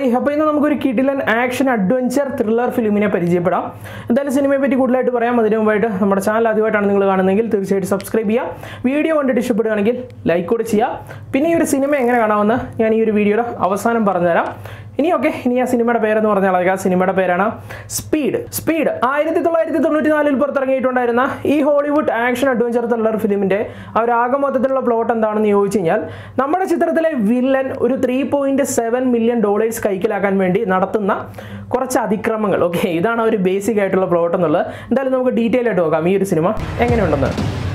hi അപ്പോൾ ഇന്ന് നമുക്കൊരു കിടിലൻ ആക്ഷൻ അഡ്വഞ്ചർ ത്രില്ലർ ഫിലിമിനെ പരിചയപ്പെടാം എന്തായാലും സിനിമയെ പറ്റി കൂടുതലായിട്ട് പറയാം അതിനു മുമ്പായിട്ട് നമ്മുടെ ചാനൽ ആദ്യമായിട്ടാണ് നിങ്ങൾ കാണുന്നതെങ്കിൽ തീർച്ചയായിട്ടും സബ്സ്ക്രൈബ് ചെയ്യുക വീഡിയോ കണ്ടിട്ട് ഇഷ്ടപ്പെടുകയാണെങ്കിൽ ലൈക്ക് കൂടെ ചെയ്യുക പിന്നെ ഈ ഒരു സിനിമ എങ്ങനെ കാണാമെന്ന് ഞാൻ ഈ ഒരു വീഡിയോയുടെ അവസാനം പറഞ്ഞുതരാം ഇനി ഓക്കെ ഇനി ആ സിനിമയുടെ പേരെന്ന് പറഞ്ഞാൽ ആ സിനിമയുടെ പേരാണ് സ്പീഡ് സ്പീഡ് ആയിരത്തി തൊള്ളായിരത്തി തൊണ്ണൂറ്റി നാലിൽ പുറത്തിറങ്ങിയിട്ടുണ്ടായിരുന്ന ഈ ഹോളിവുഡ് ആക്ഷൻ അഡ്വഞ്ചർ ത്രില്ലർ ഫിലിമിന്റെ ആ ഒരു ആകെ മൊത്തത്തിലുള്ള പ്ലോട്ട് എന്താണെന്ന് ചോദിച്ചു കഴിഞ്ഞാൽ നമ്മുടെ ചിത്രത്തിലെ വില്ലൻ ഒരു three point seven million dollars കൈക്കലാക്കാൻ വേണ്ടി നടത്തുന്ന കുറച്ച് അതിക്രമങ്ങൾ ഓക്കെ ഇതാണ് ഒരു ബേസിക് ആയിട്ടുള്ള പ്ലോട്ട് എന്നുള്ളത് എന്തായാലും നമുക്ക് ഡീറ്റെയിൽ ആയിട്ട് നോക്കാം ഈ ഒരു സിനിമ എങ്ങനെയുണ്ടെന്ന്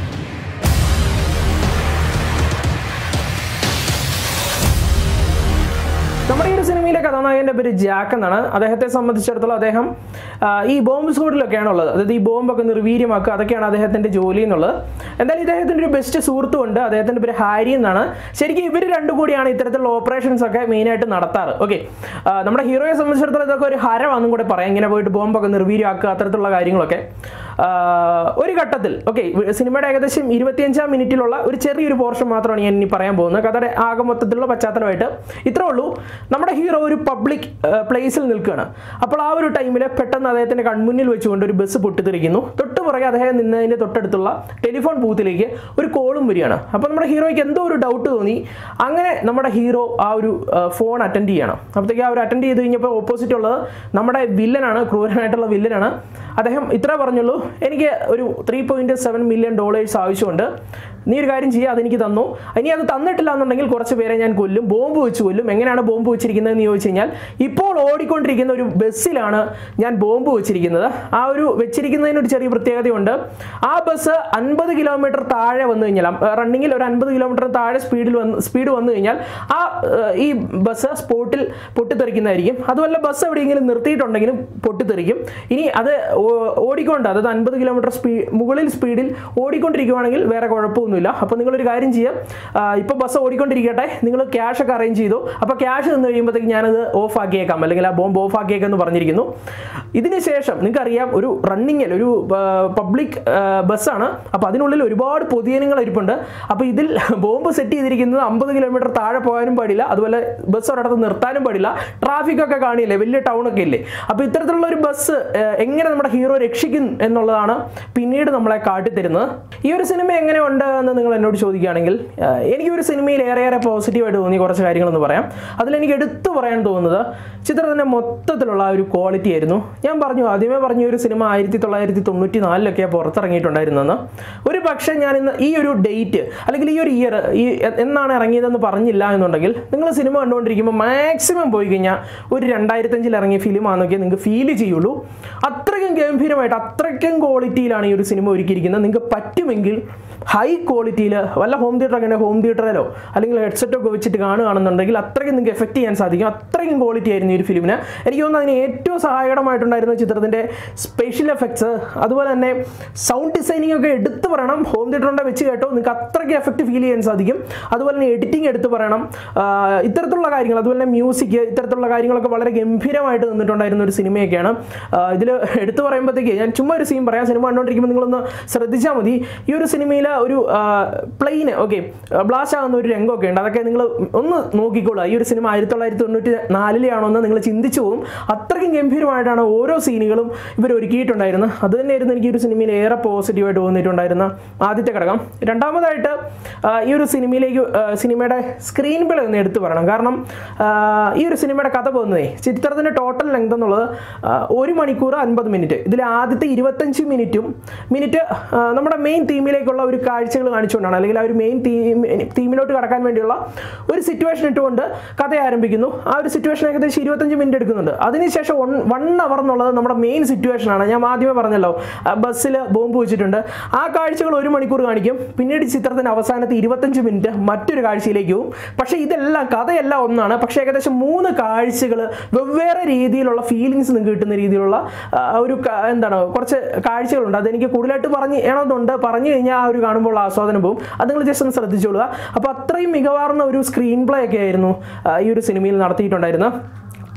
നമ്മുടെ ഈ ഒരു സിനിമയിലെ കഥാനായകന്റെ പേര് ജാക്ക് എന്നാണ് അദ്ദേഹത്തെ സംബന്ധിച്ചിടത്തോളം അദ്ദേഹം ആ, ഈ ബോംബ് സ്ക്വാഡിലൊക്കെയാണ് ഉള്ളത് അതായത് ഈ ബോംബൊക്കെ നിർവീര്യമാക്കുക അതൊക്കെയാണ് അദ്ദേഹത്തിന്റെ ജോലി എന്നുള്ളത് എന്തായാലും ഇദ്ദേഹത്തിന്റെ ഒരു ബെസ്റ്റ് സുഹൃത്തുമുണ്ട് അദ്ദേഹത്തിന്റെ പേര് ഹാരി എന്നാണ് ശരിക്കും ഇവർ രണ്ടും കൂടിയാണ് ഇത്തരത്തിലുള്ള ഓപ്പറേഷൻസ് ഒക്കെ മെയിനായിട്ട് നടത്താറ് ഓക്കെ നമ്മുടെ ഹീറോയെ സംബന്ധിച്ചിടത്തോളം ഇതൊക്കെ ഒരു ഹരമാണെന്നും കൂടെ പറയാം ഇങ്ങനെ പോയിട്ട് ബോംബൊക്കെ നിർവീര്യമാക്കുക അത്തരത്തിലുള്ള കാര്യങ്ങളൊക്കെ ആ, ഒരു ഘട്ടത്തിൽ ഓക്കെ സിനിമയുടെ ഏകദേശം ഇരുപത്തിയഞ്ചാം മിനിറ്റിലുള്ള ഒരു ചെറിയൊരു പോർഷൻ മാത്രമാണ് ഞാൻ ഇനി പറയാൻ പോകുന്നത് കഥയുടെ ആകെ മൊത്തത്തിലുള്ള പശ്ചാത്തലമായിട്ട് ഇത്രേ ഉള്ളൂ നമ്മുടെ ഹീറോ ഒരു പബ്ലിക് പ്ലേസിൽ നിൽക്കുകയാണ് അപ്പോൾ ആ ഒരു ടൈമിൽ പെട്ടെന്ന് അദ്ദേഹത്തിന്റെ കൺമുന്നിൽ വെച്ചുകൊണ്ട് ഒരു ബസ് പൊട്ടിത്തെറിക്കുന്നു തൊട്ട് പുറകെ അദ്ദേഹം നിന്നതിന്റെ തൊട്ടടുത്തുള്ള ടെലിഫോൺ ബൂത്തിലേക്ക് ഒരു കോളും വരികയാണ് അപ്പോൾ നമ്മുടെ ഹീറോയ്ക്ക് എന്തോ ഒരു ഡൗട്ട് തോന്നി അങ്ങനെ നമ്മുടെ ഹീറോ ആ ഒരു ഫോൺ അറ്റൻഡ് ചെയ്യണം അപ്പോഴത്തേക്ക് ആ ഒരു അറ്റൻഡ് ചെയ്ത് കഴിഞ്ഞപ്പോൾ ഓപ്പോസിറ്റ് ഉള്ളത് നമ്മുടെ വില്ലനാണ് ക്രൂരനായിട്ടുള്ള വില്ലനാണ് അദ്ദേഹം ഇത്ര പറഞ്ഞുള്ളൂ എനിക്ക് ഒരു three point seven million dollars ആവശ്യമുണ്ട് നീ ഒരു കാര്യം ചെയ്യുക അതെനിക്ക് തന്നു ഇനി അത് തന്നിട്ടില്ല എന്നുണ്ടെങ്കിൽ കുറച്ച് പേരെ ഞാൻ കൊല്ലും ബോംബ് വെച്ച് കൊല്ലും എങ്ങനെയാണ് ബോംബ് വെച്ചിരിക്കുന്നതെന്ന് ചോദിച്ചു കഴിഞ്ഞാൽ ഇപ്പോൾ ഓടിക്കൊണ്ടിരിക്കുന്ന ഒരു ബസ്സിലാണ് ഞാൻ ബോംബ് വെച്ചിരിക്കുന്നത് ആ ഒരു വെച്ചിരിക്കുന്നതിന് ഒരു ചെറിയ പ്രത്യേകതയുണ്ട് ആ ബസ് അൻപത് കിലോമീറ്റർ താഴെ വന്നു കഴിഞ്ഞാൽ റണ്ണിങ്ങിൽ ഒരു അൻപത് കിലോമീറ്റർ താഴെ സ്പീഡിൽ വന്ന് സ്പീഡ് വന്നു കഴിഞ്ഞാൽ ആ ഏഹ്, ഈ ബസ് സ്പോട്ടിൽ പൊട്ടിത്തെറിക്കുന്നതായിരിക്കും അതുമല്ല ബസ് എവിടെയെങ്കിലും നിർത്തിയിട്ടുണ്ടെങ്കിലും പൊട്ടിത്തെറിക്കും ഇനി അത് ഓ- ഓടിക്കൊണ്ട് അതായത് അൻപത് കിലോമീറ്റർ സ്പീ മുകളിൽ സ്പീഡിൽ ഓടിക്കൊണ്ടിരിക്കുവാണെങ്കിൽ വേറെ കുഴപ്പമൊന്നുമില്ല അപ്പോൾ നിങ്ങളൊരു കാര്യം ചെയ്യുക ഇപ്പോൾ ബസ് ഓടിക്കൊണ്ടിരിക്കട്ടെ നിങ്ങൾ ക്യാഷ് ഒക്കെ അറേഞ്ച് ചെയ്തു അപ്പോൾ ക്യാഷ് നിന്ന് കഴിയുമ്പോഴത്തേക്ക് ഞാനത് ഓഫ് ആക്കിയേക്കാം അല്ലെങ്കിൽ ആ ബോംബ് ഓഫ് ആക്കിയേക്കാം എന്ന് പറഞ്ഞിരിക്കുന്നു ഇതിന് ശേഷം നിങ്ങൾക്കറിയാം ഒരു റണ്ണിങ്ങിൽ ഒരു പബ്ലിക് ബസ്സാണ് അപ്പോൾ അതിനുള്ളിൽ ഒരുപാട് പൊതുജനങ്ങൾ ഇരിപ്പുണ്ട് അപ്പോൾ ഇതിൽ ബോംബ് സെറ്റ് ചെയ്തിരിക്കുന്നത് അമ്പത് കിലോമീറ്റർ താഴെ പോകാനും പാടില്ല അതുപോലെ ബസ് ഒരിടത്ത് നിർത്താനും പാടില്ല ട്രാഫിക് ഒക്കെ കാണില്ലേ വലിയ ടൗൺ ഒക്കെ ഇല്ലേ അപ്പോൾ ഇത്തരത്തിലുള്ള ഒരു ബസ് എങ്ങനെ നമ്മുടെ ഹീറോ രക്ഷിക്കും എന്നുള്ളതാണ് പിന്നീട് നമ്മളെ കാട്ടിത്തരുന്നത് ഈ ഒരു സിനിമ എങ്ങനെ ഉണ്ട് എന്ന് നിങ്ങൾ എന്നോട് ചോദിക്കുകയാണെങ്കിൽ ഏഹ്, എനിക്ക് ഒരു സിനിമയിൽ ഏറെയേറെ പോസിറ്റീവായിട്ട് തോന്നിയ കുറച്ച് കാര്യങ്ങളൊന്ന് പറയാം അതിലെനിക്ക് എടുത്തു പറയാൻ തോന്നുന്നത് ചിത്രത്തിൻ്റെ മൊത്തത്തിലുള്ള ആ ഒരു ക്വാളിറ്റി ആയിരുന്നു ഞാൻ പറഞ്ഞു ആദ്യമേ പറഞ്ഞു ഈ ഒരു സിനിമ ആയിരത്തി തൊള്ളായിരത്തി തൊണ്ണൂറ്റി നാലിലൊക്കെ പുറത്തിറങ്ങിയിട്ടുണ്ടായിരുന്നെന്ന് ഒരു പക്ഷേ ഞാൻ ഇന്ന് ഈ ഒരു ഡേറ്റ് അല്ലെങ്കിൽ ഈ ഒരു ഇയർ ഈ എ- എന്നാണ് ഇറങ്ങിയതെന്ന് പറഞ്ഞില്ല എന്നുണ്ടെങ്കിൽ നിങ്ങൾ സിനിമ കണ്ടുകൊണ്ടിരിക്കുമ്പോൾ മാക്സിമം പോയി കഴിഞ്ഞാൽ ഒരു രണ്ടായിരത്തഞ്ചിൽ ഇറങ്ങിയ ഫിലിമാണെന്നൊക്കെ നിങ്ങൾക്ക് ഫീൽ ചെയ്യുള്ളൂ അത്രയ്ക്കും ഗംഭീരമായിട്ട് അത്രയ്ക്കും ക്വാളിറ്റിയിലാണ് ഈ ഒരു സിനിമ ഒരുക്കിയിരിക്കുന്നത് നിങ്ങൾക്ക് പറ്റുമെങ്കിൽ ഹൈ ക്വാളിറ്റിയിൽ വല്ല ഹോം തിയേറ്റർ ഒക്കെ ഹോം തിയേറ്ററിലോ അല്ലെങ്കിൽ ഹെഡ്സെറ്റ് ഒക്കെ വെച്ചിട്ട് കാണുകയാണെന്നുണ്ടെങ്കിൽ അത്രയ്ക്കും നിങ്ങൾക്ക് എഫക്ട് ചെയ്യാൻ സാധിക്കും അത്രയ്ക്കും ക്വാളിറ്റി ആയിരുന്നു ഈ ഒരു ഫിലിമിന് എനിക്ക് തോന്നുന്നു അതിന് ഏറ്റവും സഹായകരമായിട്ടുണ്ടായിരുന്ന ചിത്രത്തിൻ്റെ സ്പെഷ്യൽ എഫക്ട്സ് അതുപോലെ തന്നെ സൗണ്ട് ഡിസൈനിങ് ഒക്കെ എടുത്തു പറയണം ഹോം തിയേറ്ററിൻ്റെ വെച്ച് കേട്ടോ നിങ്ങൾക്ക് അത്രയ്ക്ക് എഫക്റ്റ് ഫീൽ ചെയ്യാൻ സാധിക്കും അതുപോലെ തന്നെ എഡിറ്റിംഗ് എടുത്ത് പറയണം ആഹ് ഇത്തരത്തിലുള്ള കാര്യങ്ങൾ അതുപോലെ തന്നെ മ്യൂസിക് ഇത്തരത്തിലുള്ള കാര്യങ്ങളൊക്കെ വളരെ ഗംഭീരമായിട്ട് നിന്നിട്ടുണ്ടായിരുന്ന ഒരു സിനിമയൊക്കെയാണ് ഇതിൽ എടുത്തു പറയുമ്പോഴത്തേക്ക് ഞാൻ ചുമ്മാ ഒരു സീൻ പറയാം സിനിമ കണ്ടുകൊണ്ടിരിക്കുമ്പോൾ നിങ്ങളൊന്ന് ശ്രദ്ധിച്ചാൽ മതി ഈ ഒരു സിനിമയിൽ ഒരു പ്ലെയിന് ഓക്കെ ബ്ലാസ്റ്റ് ആകുന്ന ഒരു രംഗമൊക്കെ ഉണ്ട് അതൊക്കെ നിങ്ങൾ ഒന്ന് നോക്കിക്കോളുക ഈ ഒരു സിനിമ ആയിരത്തി തൊള്ളായിരത്തി തൊണ്ണൂറ്റി നാലിലെയാണോ എന്ന് നിങ്ങൾ ചിന്തിച്ചു പോകും അത്രയ്ക്കും ഗംഭീരമായിട്ടാണ് ഓരോ സീനുകളും ഇവർ ഒരുക്കിയിട്ടുണ്ടായിരുന്നത് അത് തന്നെയായിരുന്നു എനിക്ക് ഈ ഒരു സിനിമയിൽ ഏറെ പോസിറ്റീവായിട്ട് തോന്നിയിട്ടുണ്ടായിരുന്ന ആദ്യത്തെ ഘടകം രണ്ടാമതായിട്ട് ആ, ഈ ഒരു സിനിമയിലേക്ക് ആ, സിനിമയുടെ സ്ക്രീൻ പ്ലേ ഒന്ന് എടുത്തു പറയണം കാരണം ആ, ഈ ഒരു സിനിമയുടെ കഥ പോകുന്നതേ ചിത്രത്തിൻ്റെ ടോട്ടൽ ലെങ്ത് എന്നുള്ളത് ആ, ഒരു മണിക്കൂർ അൻപത് മിനിറ്റ് ഇതിൽ ആദ്യത്തെ ഇരുപത്തഞ്ച് മിനിറ്റും മിനിറ്റ് ആ, നമ്മുടെ മെയിൻ തീമിലേക്കുള്ള ഒരു കാഴ്ചകൾ കാണിച്ചുകൊണ്ടാണ് അല്ലെങ്കിൽ ആ ഒരു മെയിൻ തീം തീമിലോട്ട് കടക്കാൻ വേണ്ടിയുള്ള ഒരു സിറ്റുവേഷൻ ഇട്ടുകൊണ്ട് കഥ ആരംഭിക്കുന്നു ആ ഒരു സിറ്റുവേഷൻ ഏകദേശം ഇരുപത്തഞ്ച് മിനിറ്റ് എടുക്കുന്നുണ്ട് അതിനുശേഷം വൺ വൺ അവർ എന്നുള്ളത് നമ്മുടെ മെയിൻ സിറ്റുവേഷൻ ആണ് ഞാൻ ആദ്യമേ പറഞ്ഞല്ലോ ബസ്സിൽ ബോംബ് വെച്ചിട്ടുണ്ട് ആ കാഴ്ചകൾ ഒരു മണിക്കൂർ കാണിക്കും പിന്നീട് ചിത്രത്തിന്റെ അവസാനത്തെ ഇരുപത്തഞ്ച് മിനിറ്റ് മറ്റൊരു കാഴ്ചയിലേക്ക് പോകും പക്ഷേ ഇതെല്ലാം കഥയെല്ലാം ഒന്നാണ് പക്ഷേ ഏകദേശം മൂന്ന് കാഴ്ചകൾ വെവ്വേറെ രീതിയിലുള്ള ഫീലിങ്സ് നിങ്ങൾക്ക് കിട്ടുന്ന രീതിയിലുള്ള ആ, ഒരു ക- എന്താണ് കുറച്ച് കാഴ്ചകളുണ്ട് അതെനിക്ക് കൂടുതലായിട്ട് പറഞ്ഞ് ചെയ്യണമെന്നുണ്ട് പറഞ്ഞു കഴിഞ്ഞാൽ ആ ഒരു കാണുമ്പോൾ ആസ്വാദനം പോകും അത് നിങ്ങൾ ജസ്റ്റ് ഒന്ന് ശ്രദ്ധിച്ചോളുക അപ്പോൾ അത്രയും മികവാർന്ന ഒരു സ്ക്രീൻ പ്ലേ ഒക്കെ ആയിരുന്നു ആ, ഈ ഒരു സിനിമയിൽ നടത്തിയിട്ടുണ്ടായിരുന്നത്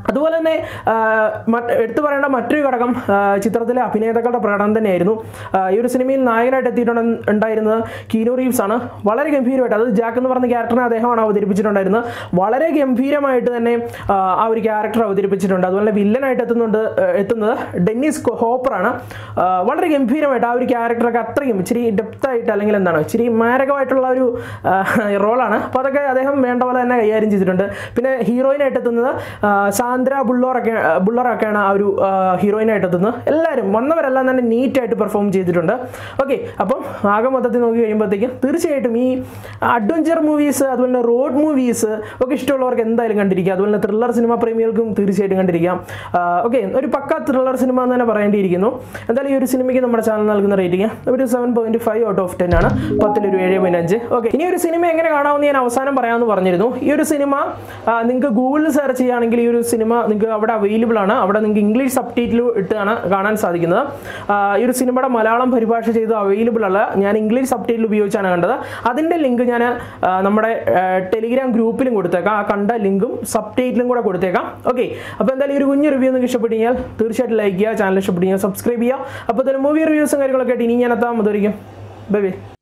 അതുപോലെ തന്നെ ആ, മറ്റ് എടുത്തു പറയേണ്ട മറ്റൊരു ഘടകം ആ, ചിത്രത്തിലെ അഭിനേതാക്കളുടെ പ്രകടനം തന്നെയായിരുന്നു ആ, ഈ ഒരു സിനിമയിൽ നായകനായിട്ട് എത്തിയിട്ടുണ്ട് ഉണ്ടായിരുന്നത് കീനു റീവ്സ് ആണ് വളരെ ഗംഭീരമായിട്ട് അത് ജാക്ക് എന്ന് പറഞ്ഞ ക്യാരക്ടറിനെ അദ്ദേഹമാണ് അവതരിപ്പിച്ചിട്ടുണ്ടായിരുന്നത് വളരെ ഗംഭീരമായിട്ട് തന്നെ ആ, ആ ഒരു ക്യാരക്ടർ അവതരിപ്പിച്ചിട്ടുണ്ട് അതുപോലെ തന്നെ വില്ലനായിട്ട് എത്തുന്നുണ്ട് ആ, എത്തുന്നത് ഡെന്നിസ് കൊ- ഹോപ്പറാണ് ആ, വളരെ ഗംഭീരമായിട്ട് ആ ഒരു ക്യാരക്ടറൊക്കെ അത്രയും ഇച്ചിരി ഡെപ്തായിട്ട് അല്ലെങ്കിൽ എന്താണ് ഇച്ചിരി മാരകമായിട്ടുള്ള ഒരു ആ, റോളാണ് അപ്പോൾ അതൊക്കെ അദ്ദേഹം വേണ്ട പോലെ തന്നെ കൈകാര്യം ചെയ്തിട്ടുണ്ട് പിന്നെ ഹീറോയിനായിട്ട് എത്തുന്നത് ആ, സാന്ദ്ര ബുള്ളോറൊക്കെ ബുള്ളറൊക്കെയാണ് ആ ഒരു ആ, ഹീറോയിനായിട്ട് എത്തുന്നത് എല്ലാവരും വന്നവരെല്ലാം തന്നെ നീറ്റായിട്ട് പെർഫോം ചെയ്തിട്ടുണ്ട് ഓക്കെ അപ്പം ആകെ മൊത്തത്തിൽ നോക്കി കഴിയുമ്പോഴത്തേക്കും തീർച്ചയായിട്ടും ഈ അഡ്വഞ്ചർ മൂവീസ് അതുപോലെ തന്നെ റോഡ് മൂവീസ് ഒക്കെ ഇഷ്ടമുള്ളവർക്ക് എന്തായാലും കണ്ടിരിക്കാം അതുപോലെ തന്നെ ത്രില്ലർ സിനിമ പ്രേമികൾക്കും തീർച്ചയായിട്ടും കണ്ടിരിക്കാം ഓക്കെ ഒരു പക്ക ത്രില്ലർ സിനിമ എന്ന് തന്നെ പറയേണ്ടിയിരിക്കുന്നു എന്തായാലും ഈ ഒരു സിനിമയ്ക്ക് നമ്മുടെ ചാനൽ നൽകുന്ന റേറ്റിംഗ് ഒരു seven point five out of ten ആണ് പത്തിലൊരു ഏഴ് പോയിന്റ് അഞ്ച് ഓക്കെ ഇനി ഒരു സിനിമ എങ്ങനെ കാണാമെന്ന് ഞാൻ അവസാനം പറയാമെന്ന് പറഞ്ഞിരുന്നു ഈ ഒരു സിനിമ ആ, നിങ്ങൾക്ക് ഗൂഗിളിൽ സെർച്ച് ചെയ്യുകയാണെങ്കിൽ ഈ ഒരു സിനിമ നിങ്ങൾക്ക് അവിടെ അവൈലബിൾ ആണ് അവിടെ നിങ്ങൾക്ക് ഇംഗ്ലീഷ് സബ് ടൈറ്റിൽ ഇട്ടാണ് കാണാൻ സാധിക്കുന്നത് ആ, ഈ ഒരു സിനിമയുടെ മലയാളം പരിഭാഷ ചെയ്ത് അവൈലബിൾ അല്ല ഞാൻ ഇംഗ്ലീഷ് സബ് ടൈറ്റിൽ ഉപയോഗിച്ചാണ് കണ്ടത് അതിൻ്റെ ലിങ്ക് ഞാൻ ആ, നമ്മുടെ ടെലിഗ്രാം ഗ്രൂപ്പിലും കൊടുത്തേക്കാം ആ കണ്ട ലിങ്കും സബ് ടൈറ്റിലും കൂടെ കൊടുത്തേക്കാം ഓക്കെ അപ്പോൾ എന്തായാലും ഈ ഒരു കുഞ്ഞു റിവ്യൂ നിങ്ങൾക്ക് ഇഷ്ടപ്പെട്ടു കഴിഞ്ഞാൽ തീർച്ചയായിട്ടും ലൈക്ക് ചെയ്യുക ചാനൽ ഇഷ്ടപ്പെട്ടു കഴിഞ്ഞാൽ സബ്സ്ക്രൈബ് ചെയ്യുക അപ്പോൾ തന്നെ മൂവി റിവ്യൂസും കാര്യങ്ങളൊക്കെ ആയിട്ട് ഇനി ഞാൻ എത്താൻ മതിയായിരിക്കും ബൈ ബൈ